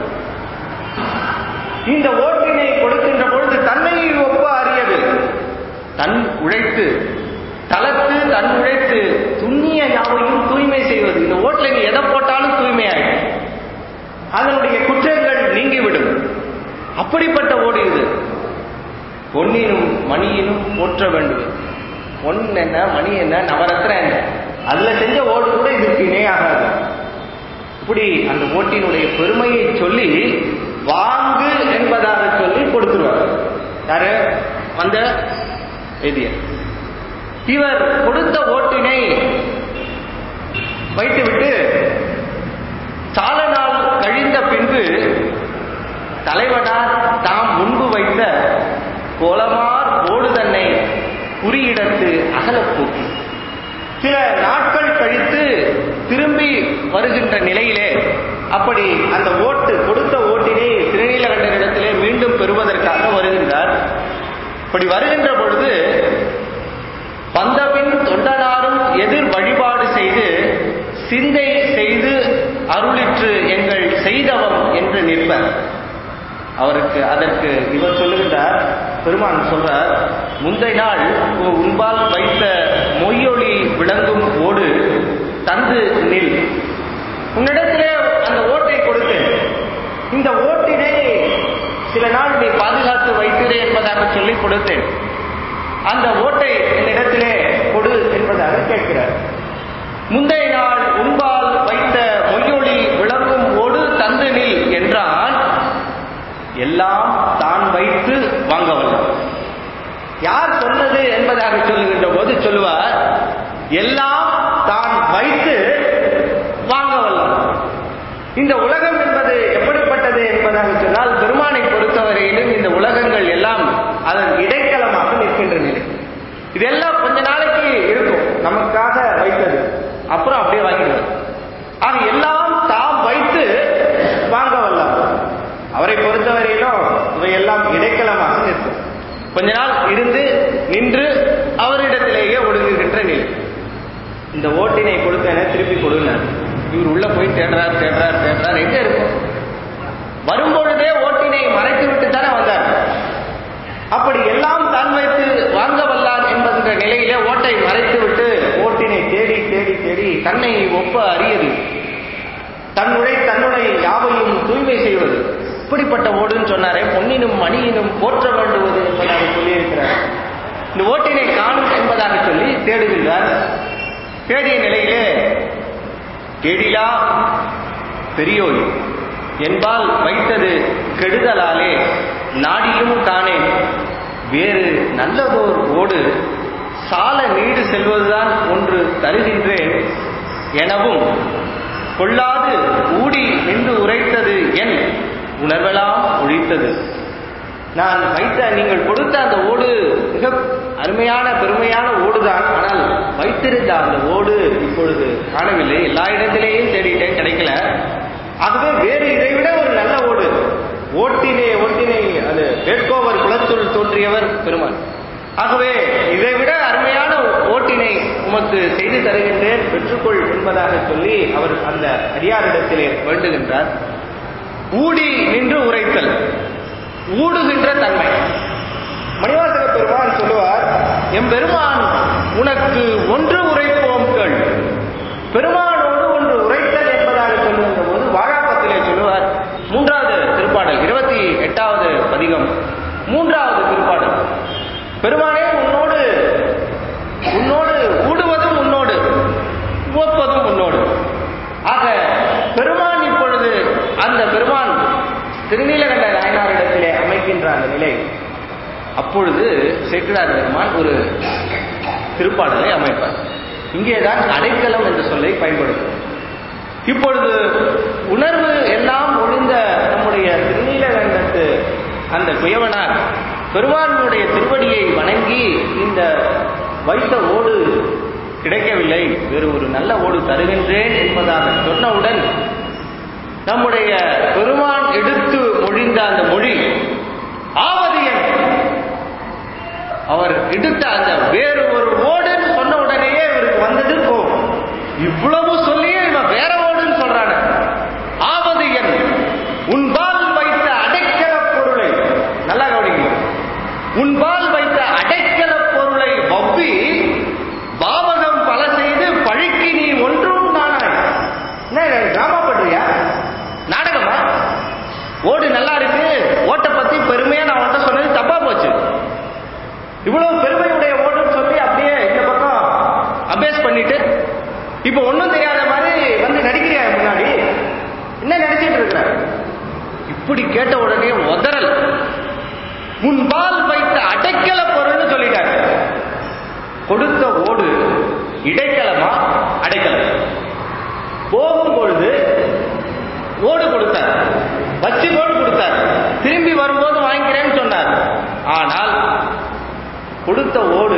இந்த ஓட்டினை கொடுக்கின்ற பொழுது தன்னை ஒப்ப அறியது தன் உழைத்து தளத்து தன் உழைத்து துண்ணிய யாவையும் தூய்மை செய்வது இந்த ஓட்டுல நீ எதை போட்டாலும் தூய்மையாயிடும் அதனுடைய குற்றங்கள் நீங்கிவிடும் அப்படிப்பட்ட ஓடு இது பொன்னினும் மணியினும் போற்ற வேண்டும் பொன் என்ன மணி என்ன நவரத்னம் என்ன அதுல செஞ்ச ஓடு கூட இதற்கு இணையாகாது இப்படி அந்த ஓட்டினுடைய பெருமையை சொல்லி வாங்கு என்பதாக சொல்லி கொடுத்துருவார் யாரு வந்த எதியர் இவர் கொடுத்த ஓட்டினை வைத்துவிட்டு சால நாள் கழிந்த பின்பு தலைவனார் தாம் முன்பு வைத்த கோலமார் ஓடு தன்னை குறியிடத்து அகலப் போக்கி சில நாட்கள் கழித்து திரும்பி வருகின்ற நிலையிலே அப்படி அந்த ஓட்டு கொடுத்த ஓட்டினை திருநீலகண்டனிடத்திலே மீண்டும் பெறுவதற்காக வருகின்றார் இப்படி வருகின்ற பொழுது வந்தபின் தொண்டனாரும் எதிர் வழிபாடு செய்து சிந்தை செய்து அருளிற்று எங்கள் செய்தவம் என்று நிற்பர் அவருக்கு அதற்கு இவர் சொல்லுகின்றார் பெருமான் சொல்றார் முந்தைய நாள் உ- உன்பால் வைத்த மொய்யொளி விளங்கும் ஓடு தந்து நில் உன்னிடத்திலே அந்த ஓட்டை கொடுத்தேன் இந்த ஓட்டினை சில நாள் நீ பாதுகாத்து வைத்திரு என்பதாக சொல்லி கொடுத்தேன் அந்த ஓட்டை என்னிடத்திலே கொடு என்பதாக கேட்கிறார் முந்தைய நாள் உன்பால் வைத்த மொய்யொளி விளங்கும் ஓடு தந்து நில் என்றான் எல்லாம் தான் வைத்து வாங்க வல்லவன் யார் சொன்னது என்பதாக சொல்லுகின்ற போது சொல்லுவார் எல்லாம் தான் வைத்து வாங்க வல்லவன் இந்த உலகம் என்பது எப்படிப்பட்டது என்பதாக சொன்னால் பெருமானை பொறுத்தவரையிலும் இந்த உலகங்கள் எல்லாம் அதன் இடைக்கலமாக நிற்கின்ற நிலை இதெல்லாம் கொஞ்ச நாளைக்கு இருக்கும் நமக்காக வைத்தது அப்புறம் அப்படியே வாங்கிடுவது ஆக எல்லாம் தாம் வைத்து வாங்க வல்லவர் அவரை பொறுத்தவரையிலும் இவையெல்லாம் இடைக்கலமாக நிற்கும் கொஞ்ச நாள் இருந்து நின்று அவரிடத்திலேயே ஒடுங்குகின்ற நிலை இந்த ஓட்டினை கொடுத்தேன திருப்பி கொடுனார் இவர் உள்ள போய் தேடுறார் தேடுறார் தேடுறார் எங்க இருக்கும் வரும்பொழுதே ஓட்டினை மறைத்து விட்டு தானே வந்தார் அப்படி எல்லாம் தான் வைத்து வாங்க வல்லான் என்கின்ற நிலையிலே ஓட்டை மறைத்து விட்டு ஓட்டினை தேடி தேடி தேடி தன்னை ஒப்ப அறியது தன்னுடை தன்னுடைய யாவையும் தூய்மை செய்வது இப்படிப்பட்ட ஓடுன்னு சொன்னாரே பொன்னினும் மணியினும் போற்ற வேண்டுவது என்பதாக சொல்லியிருக்கிறார் இந்த ஓட்டினை காணும் என்பதாக சொல்லி தேடுகின்றார் தேடிய நிலையிலே கேடிலா பெரியோய் என்பால் வைத்தது கெடுதலாலே நாடியும் காணேன் வேறு நல்லதோர் ஓடு சால நீடு செல்வதுதான் ஒன்று தருகின்றேன் எனவும் கொள்ளாது ஊடி நின்று உரைத்தது என் உணர்வெல்லாம் ஒழித்தது நான் வைத்த நீங்கள் கொடுத்த அந்த ஓடு மிக அருமையான பெருமையான ஓடுதான் ஆனால் வைத்திருந்த அந்த ஓடு இப்பொழுது காணவில்லை எல்லா இடத்திலேயும் தேடிட்டேன் கிடைக்கல ஆகவே வேறு இதை விட ஒரு நல்ல ஓடு ஓட்டினே ஓட்டினை அது வேட்கோவர் குலத்துள் தோன்றியவர் பெருமான் ஆகவே இதை விட அருமையான ஓட்டினை உமக்கு செய்து தருகின்றேன் பெற்றுக்கொள் என்பதாக சொல்லி அவர் அந்த அடியாரிடத்திலே வேண்டுகின்றார் ஊடி நின்று உரைத்தல் ஊடுகின்ற தன்மை மணிவாசக பெருமான் சொல்லுவார் எம் பெருமான் உனக்கு ஒன்று உரைப்போம் கேள் பெருமானோடு ஒன்று உரைத்தல் என்பதாக சொல்லுகின்ற போது வாழாப்பத்திலே சொல்லுவார் மூன்றாவது திருப்பாடல் இருபத்தி எட்டாவது பதிகம் மூன்றாவது திருப்பாடல் பெருமானே உன்னோடு உன்னோடு ஊடுவதும் உன்னோடு உவப்பதும் உன்னோடு ஆக பெருமான் இப்பொழுது அந்த பெருமான் திருநீலகண்ட நாயனாரிடத்திலே அமைக்கின்ற அந்த நிலை அப்பொழுது சேக்கிரார் பெருமான் ஒரு திருப்பாடலை அமைப்பார் இங்கேதான் அடைக்கலம் என்ற சொல்லை பயன்படுத்தும் இப்பொழுது உணர்வு எல்லாம் ஒழிந்த நம்முடைய திருநீலகண்டத்து அந்த குயவனார் பெருமானுடைய திருவடியை வணங்கி இந்த வைத்த ஓடு கிடைக்கவில்லை வேறு ஒரு நல்ல ஓடு தருகின்றேன் என்பதாக சொன்னவுடன் நம்முடைய பெருமான் எடுத்து மொழிந்த அந்த மொழி ஆவது என் அவர் எடுத்த அந்த வேறு ஒரு ஓடுன்னு சொன்ன உடனேயே இவருக்கு வந்தது கோபம் இவ்வளவு சொல்லியே இவன் வேற ஓடுன்னு சொல்றான ஆவது என் உன்பால் வைத்த அடைக்கல பொருளை நல்லா கவனிங்க உன்பால் வைத்த அடைக்கல பொருளை வவ்வி பாவகம் பல செய்து பழிக்கு நீ ஒன்றும் நானாய் என்ன டிராமா பண்றியா நாடகமா ஓடு நல்லா இருக்கு ஓட்டை பத்தி பெருமையா நான் உன்கிட்ட சொன்னது தப்பா போச்சு இவ்வளவு பெருமையுடைய ஓடுன்னு சொல்லி அப்படியே இந்த பக்கம் அபேஸ் பண்ணிட்டு இப்ப ஒண்ணும் தெரியாத மாதிரி வந்து நடிக்கிறியா முன்னாடி என்ன நடிச்சிட்டு இருக்கிற இப்படி கேட்ட உடனே உதறல் முன்பால் வைத்த அடைக்கல பொருள்னு சொல்லிட்டாரு கொடுத்த ஓடு இடைக்கலமா அடைக்கலம் போகும் பொழுது ஓடு கொடுத்தார் வச்சு ஓடு கொடுத்தார் திரும்பி வரும்போது வாங்கிக்கிறேன்னு சொன்னார் ஆனால் கொடுத்த ஓடு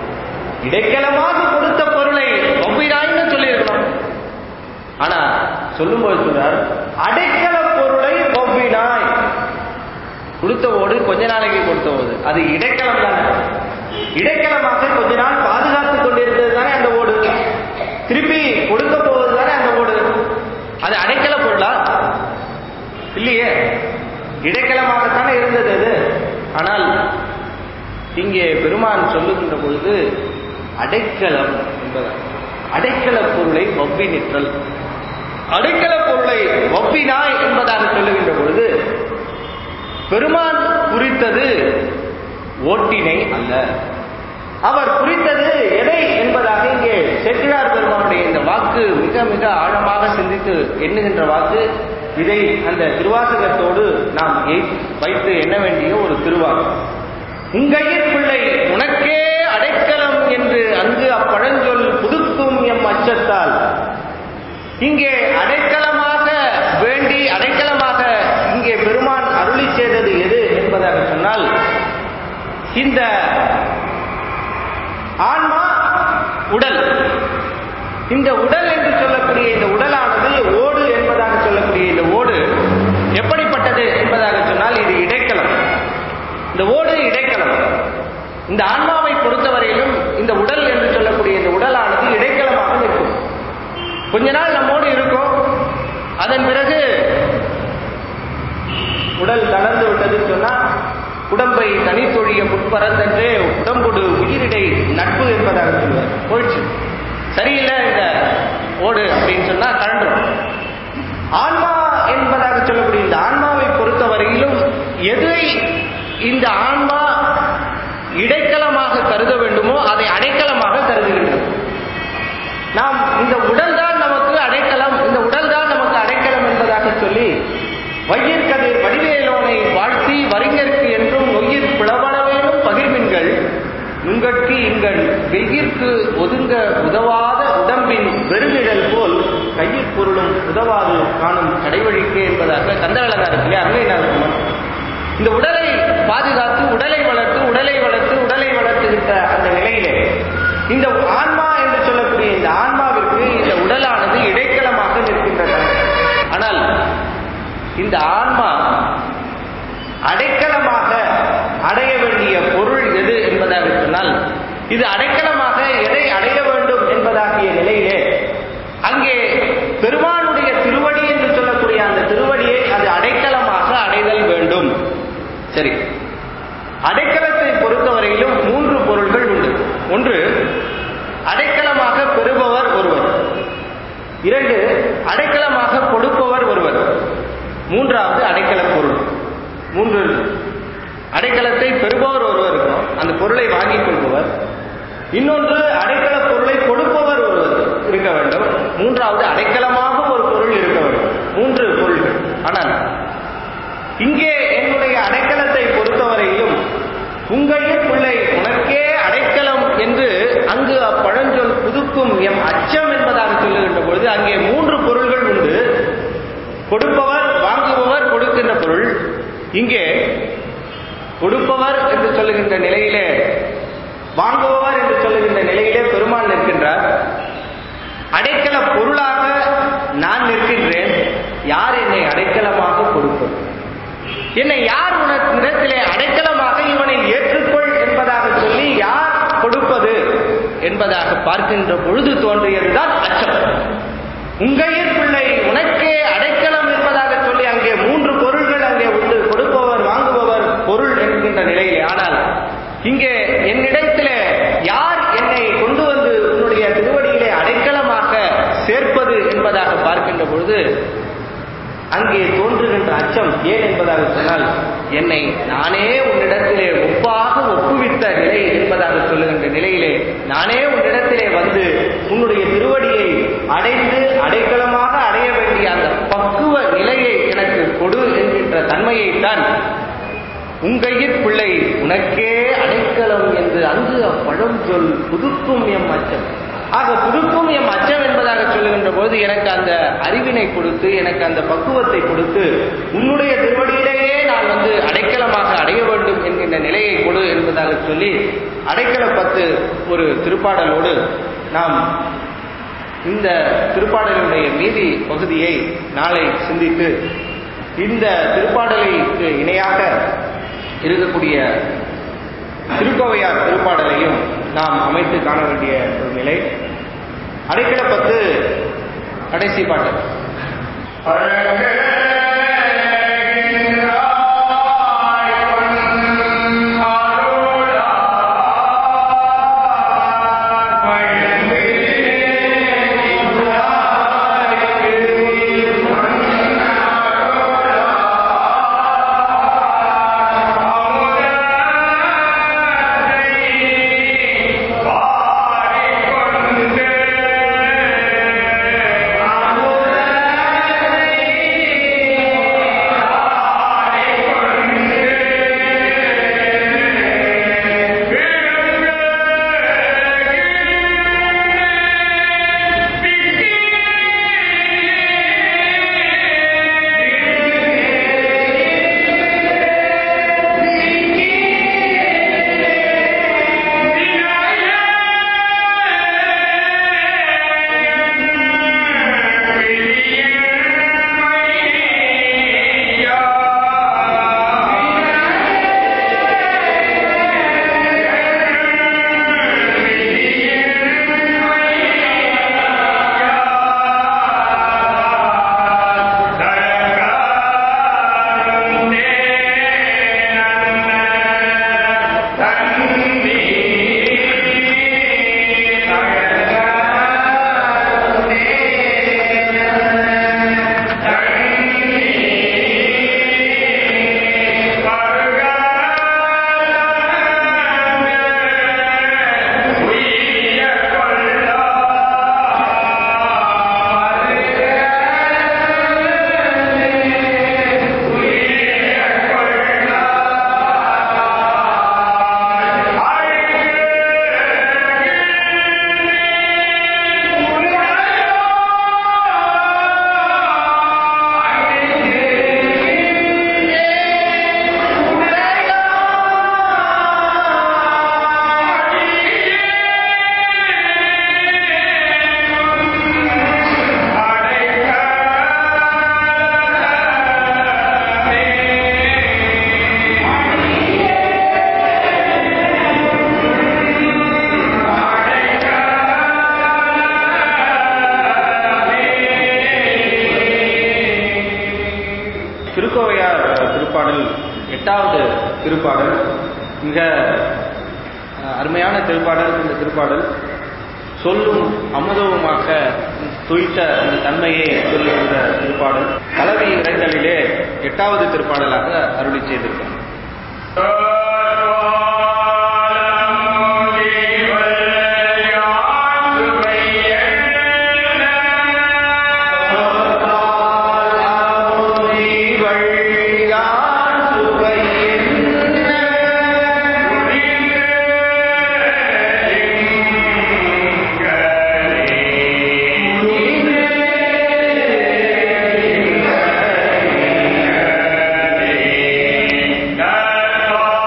இடைக்கலமாக கொடுத்த பொருளை ஒவ்விராய்னு சொல்லியிருக்கணும் ஆனா சொல்லும்போது சொல்றார் அடைக்கல பொருளை ஒவ்வினாய் கொடுத்த ஓடு கொஞ்ச நாளைக்கு கொடுத்த ஓடு அது இடைக்கலம் தானே இடைக்கலமாக கொஞ்ச நாள் பாதுகாத்துக் கொண்டிருந்தது தானே அந்த ஓடு திருப்பி கொடுக்க போவது தானே அந்த ஓடு அது அடைக்கல பொருளா இல்லையே இடைக்கலமாகத்தானே இருந்தது அது ஆனால் இங்கே பெருமான் சொல்லுகின்ற பொழுது அடைக்கலம் என்பதால் அடைக்கல பொருளை ஒப்பி நிற்றல் அடைக்கல பொருளை ஒப்பினாய் என்பதாக சொல்லுகின்ற பொழுது பெருமான் குறித்தது ஓட்டினை அல்ல அவர் குறித்தது எதை என்பதாக இங்கே செட்டியார் பெருமானுடைய இந்த வாக்கு மிக மிக ஆழமாக சிந்தித்து எண்ணுகின்ற வாக்கு இதை அந்த திருவாசகத்தோடு நாம் எய்- வைத்து எண்ண வேண்டிய ஒரு திருவாக்கு உங்கையிற் பிள்ளை உனக்கே அடைக்கலம் என்று அங்கு அப்பழஞ்சொல் புதுக்கும் எம் அச்சத்தால் இங்கே அடைக்கலமாக வேண்டி அடைக்கலமாக இங்கே பெருமான் அருளி செய்தது எது என்பதாக சொன்னால் இந்த ஆன்மா உடல் இந்த உடல் என்று சொல்லக்கூடிய இந்த உடலானது ஓடு என்பதாக சொல்லக்கூடிய இந்த ஓடு எப்படிப்பட்டது என்பதாக சொன்னால் இது இடைக்கலம் இந்த ஓடு இடைக்கலம் இந்த ஆன்மாவை பொறுத்தவரையிலும் இந்த உடல் என்று சொல்லக்கூடிய இந்த உடலானது இடைக்கலமாக நிற்கும் கொஞ்ச நாள் நம்மோடு இருக்கும் அதன் பிறகு உடல் தளர்ந்து விட்டதுன்னு சொன்னா உடம்பை தனித்தொழிய முற்பறந்தன்றே உடம்பொடு உயிரிடை நட்பு என்பதாக சொல்வார் போயிடுச்சு சரியில்லை இந்த ஓடு அப்படின்னு சொன்னா கழன்றும் ஆன்மா என்பதாக சொல்லக்கூடிய இந்த ஆன்மாவை பொறுத்தவரையிலும் எதை இந்த ஆன்மா இடைக்கலமாக கருத வேண்டுமோ அதை அடைக்கலமாக கருதுகின்றது நாம் இந்த உடல் தான் நமக்கு அடைக்கலம் இந்த உடல் தான் நமக்கு அடைக்கலம் என்பதாக சொல்லி வையற்கதிர் வடிவேலோனை வாழ்த்தி வரிஞர்க்கு என்றும் ஒய்யிற் பிளவனவேனும் பகிர்மின்கள் நுங்கட்கு இங்கள் வெய்யிற்கு ஒதுங்க உதவாத உடம்பின் வெறுநிழல் போல் கையிற் பொருளும் உதவாது காணும் கடைவழிக்கு என்பதாக கந்தவளங்காரத்திலே அருமையினார் இந்த உடலை பாதுகாத்து உடலை வளர்த்து உடலை வளர்த்து உடலை வளர்த்துகின்ற அந்த நிலையிலே இந்த ஆன்மா என்று சொல்லக்கூடிய இந்த ஆன்மாவிற்கு இந்த உடலானது இடைக்கலமாக நிற்கின்றன ஆனால் இந்த ஆன்மா அடைக்கலமாக அடைய வேண்டிய பொருள் எது என்பதாக சொன்னால் இது அடைக்கலமாக எதை அடைய வேண்டும் என்பதாகிய நிலையிலே அங்கே பெருமானுடைய திருவடி என்று சொல்லக்கூடிய அந்த திருவடியை அது அடைக்கலமாக அடைதல் வேண்டும் சரி அடைக்கலத்தை பொறுத்தவரையிலும் மூன்று பொருள்கள் உண்டு ஒன்று அடைக்கலமாக பெறுபவர் ஒருவர் இரண்டு அடைக்கலமாக கொடுப்பவர் ஒருவர் மூன்றாவது அடைக்கல பொருள் மூன்று இருக்கு. அடைக்கலத்தை பெறுபவர் ஒருவர் இருக்கும் அந்த பொருளை வாங்கிக் கொள்பவர் இன்னொன்று அடைக்கல பொருளை கொடுப்பவர் ஒருவர் இருக்க வேண்டும் மூன்றாவது அடைக்கலமாக ஒரு பொருள் இருக்க வேண்டும் மூன்று பொருள்கள் ஆனால் இங்கே என்னுடைய அடைக்கலத்தை பொறுத்தவரையிலும் உங்கையில் பிள்ளை உனக்கே அடைக்கலம் என்று அங்கு அப்பழஞ்சொல் புதுக்கும் எம் அச்சம் என்பதாக சொல்லுகின்ற பொழுது அங்கே மூன்று பொருள்கள் உண்டு கொடுப்பவர் வாங்குபவர் கொடுக்கின்ற பொருள் இங்கே கொடுப்பவர் என்று சொல்லுகின்ற நிலையிலே வாங்குபவர் என்று சொல்லுகின்ற நிலையிலே பெருமாள் நிற்கின்றார் அடைக்கல பொருளாக நான் நிற்கின்றேன் யார் என்னை அடைக்கலமாக கொடுப்பது என்னை யார் உனக்கு இடத்திலே அடைக்கலமாக இவனை ஏற்றுக்கொள் என்பதாக சொல்லி யார் கொடுப்பது என்பதாக பார்க்கின்ற பொழுது தோன்றியதுதான் அச்சம் உங்கையில் பிள்ளை உனக்கே அடைக்கலம் என்பதாக சொல்லி அங்கே மூன்று பொருள்கள் அங்கே உண்டு கொடுப்பவர் வாங்குபவர் பொருள் என்கின்ற நிலையிலே ஆனால் இங்கே என்னிடத்திலே யார் என்னை கொண்டு வந்து உன்னுடைய திருவடியிலே அடைக்கலமாக சேர்ப்பது என்பதாக பார்க்கின்ற பொழுது அங்கே தோன்றுகின்ற அச்சம் ஏன் என்பதாக சொன்னால் என்னை நானே உன்னிடத்திலே ஒப்பாக ஒப்புவித்த நிலை என்பதாக சொல்லுகின்ற நிலையிலே நானே உன்னிடத்திலே வந்து உன்னுடைய திருவடியை அடைந்து அடைக்கலமாக அடைய வேண்டிய அந்த பக்குவ நிலையை எனக்கு கொடு என்கின்ற தன்மையைத்தான் உங்கையிற் பிள்ளை உனக்கே அடைக்கலம் என்று அங்கு அப்பழம் சொல் புதுக்கும் எம் அச்சம் ஆக புதுக்கும் எம் அச்சம் என்பதாக சொல்லுகின்ற போது எனக்கு அந்த அறிவினை கொடுத்து எனக்கு அந்த பக்குவத்தை கொடுத்து உன்னுடைய திருவடியிலேயே நான் வந்து அடைக்கலமாக அடைய வேண்டும் என்கின்ற நிலையை கொடு என்பதாக சொல்லி அடைக்கல பத்து ஒரு திருப்பாடலோடு நாம் இந்த திருப்பாடலினுடைய மீதி பகுதியை நாளை சிந்தித்து இந்த திருப்பாடலுக்கு இணையாக இருக்கக்கூடிய திருக்கோவையார் திருப்பாடலையும் நாம் அமைத்து காண வேண்டிய ஒரு நிலை அடைக்கலப்பத்து கடைசி பாட்டு திருக்கோவையார் திருப்பாடல் எட்டாவது திருப்பாடல் மிக அஹ், அருமையான திருப்பாடல் இந்த திருப்பாடல் சொல்லும் அமுதவுமாக துய்த்த அந்த தன்மையை சொல்லுகின்ற திருப்பாடல் கலவி இறைகளிலே எட்டாவது திருப்பாடலாக அருளி செய்திருக்கோம் Yeah.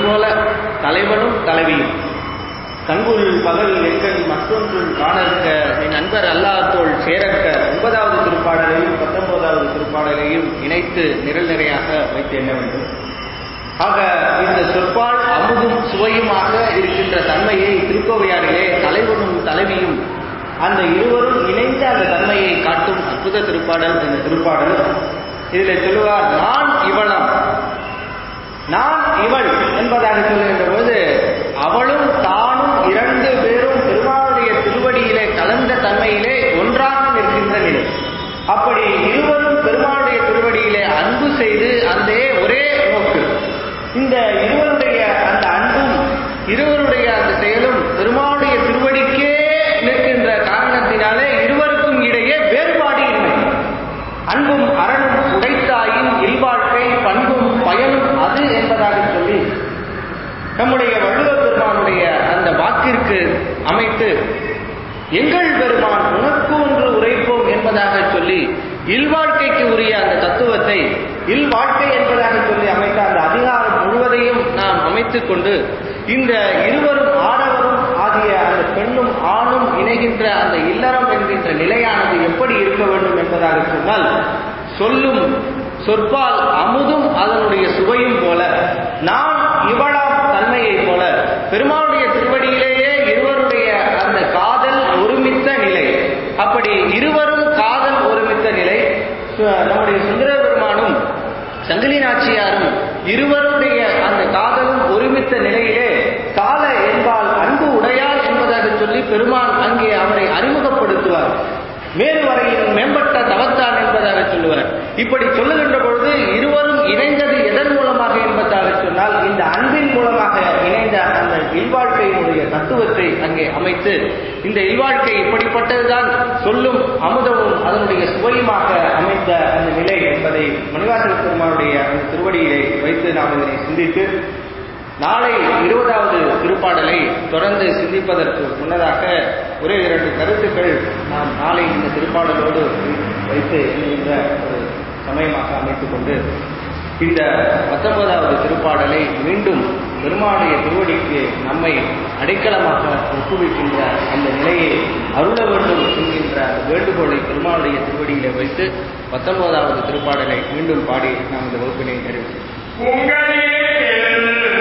போல தலைவனும் தலைவியும் கங்குல் பகல் எங்கள் மற்றொன்றும் காணற்க என் நண்பர் அல்லாத்தோள் சேரற்க ஒன்பதாவது திருப்பாடலையும் பத்தொன்பதாவது திருப்பாடலையும் இணைத்து நிரல் நிறையாக வைத்து எண்ண வேண்டும் ஆக இந்த சொற்பால் அமுதும் சுவையுமாக இருக்கின்ற தன்மையை திருக்கோவையாரிலே தலைவனும் தலைவியும் அந்த இருவரும் இணைந்த அந்த தன்மையை காட்டும் அற்புத திருப்பாடல் இந்த திருப்பாடல் இதில் சொல்லுவார் நான் இவளம் நான் இவள் என்பதாக சொல்லுகின்ற போது அவளும் தானும் இரண்டு பேரும் பெருமாளுடைய திருவடியிலே கலந்த தன்மையிலே ஒன்றாக நிற்கின்ற நிலை அப்படி இருவரும் பெருமாளுடைய திருவடியிலே அன்பு செய்து அந்த ஒரே நோக்கு இந்த இருவருடைய அந்த அன்பும் இருவருடைய அந்த செயலும் பெருமாளுடைய திருவடிக்கே நிற்கின்ற காரணத்தினாலே இருவருக்கும் இடையே வேறுபாடு இல்லை அன்பும் அரணும் உடைத்தாயின் இல்வாழ்க்கை பண்பும் பயனும் அது என்பதாக சொல்லி நம்முடைய வள்ளுவர் பெருமானுடைய அந்த வாக்கிற்கு அமைத்து எங்கள் பெருமான் உனக்கு ஒன்று உரைப்போம் என்பதாக சொல்லி இல்வாழ்க்கைக்கு உரிய அந்த தத்துவத்தை இல்வாழ்க்கை என்பதாக சொல்லி அமைத்த அந்த அதிகாரம் முழுவதையும் நாம் அமைத்துக் கொண்டு இந்த இருவரும் ஆடவரும் ஆகிய அந்த பெண்ணும் ஆணும் இணைகின்ற அந்த இல்லறம் என்கின்ற நிலையானது எப்படி இருக்க வேண்டும் என்பதாக சொன்னால் சொல்லும் சொற்பால் அமுதும் அதனுடைய சுவையும் போல நான் இவளாம் தன்மையைப் போல பெருமாளுடைய திருவடியிலேயே இருவருடைய அந்த காதல் ஒருமித்த நிலை அப்படி இருவரும் காதல் ஒருமித்த நிலை சு- நம்முடைய சுந்தர பெருமானும் சங்கிலி நாச்சியாரும் இருவருடைய அந்த காதலும் ஒருமித்த நிலையிலே கால என்பால் அன்பு உடையாள் என்பதாக சொல்லி பெருமான் அங்கே அவரை அறிமுகப்படுத்துவார் மேல் வரையில் மேம்பட்ட தவத்தான் என்பதாக சொல்லுவார் இப்படி சொல்லுகின்ற பொழுது இருவரும் இணைந்தது எதன் மூலமாக என்பதாக சொன்னால் இந்த அன்பின் மூலமாக இணைந்த அந்த இல்வாழ்க்கையினுடைய தத்துவத்தை அங்கே அமைத்து இந்த இல்வாழ்க்கை இப்படிப்பட்டதுதான் சொல்லும் அமுதமும் அதனுடைய சுவையுமாக அமைந்த அந்த நிலை என்பதை மணிவாசக பெருமானுடைய அந்த திருவடியிலே வைத்து நாம் இதனை சிந்தித்து நாளை இருபதாவது திருப்பாடலை தொடர்ந்து சிந்திப்பதற்கு முன்னதாக ஒரே இரண்டு கருத்துக்கள் நாம் நாளை இந்த திருப்பாடலோடு வைத்து என்கின்ற ஒரு சமயமாக அமைத்துக் கொண்டு இந்த பத்தொன்பதாவது திருப்பாடலை மீண்டும் பெருமாளுடைய திருவடிக்கு நம்மை அடைக்கலமாக ஒப்புவிக்கின்ற அந்த நிலையை அருள வேண்டும் என்கின்ற அந்த வேண்டுகோளை பெருமாளுடைய திருவடியிலே வைத்து பத்தொன்பதாவது திருப்பாடலை மீண்டும் பாடி நாம் இந்த வகுப்பினை நிறைவு செய்வோம். உங்களே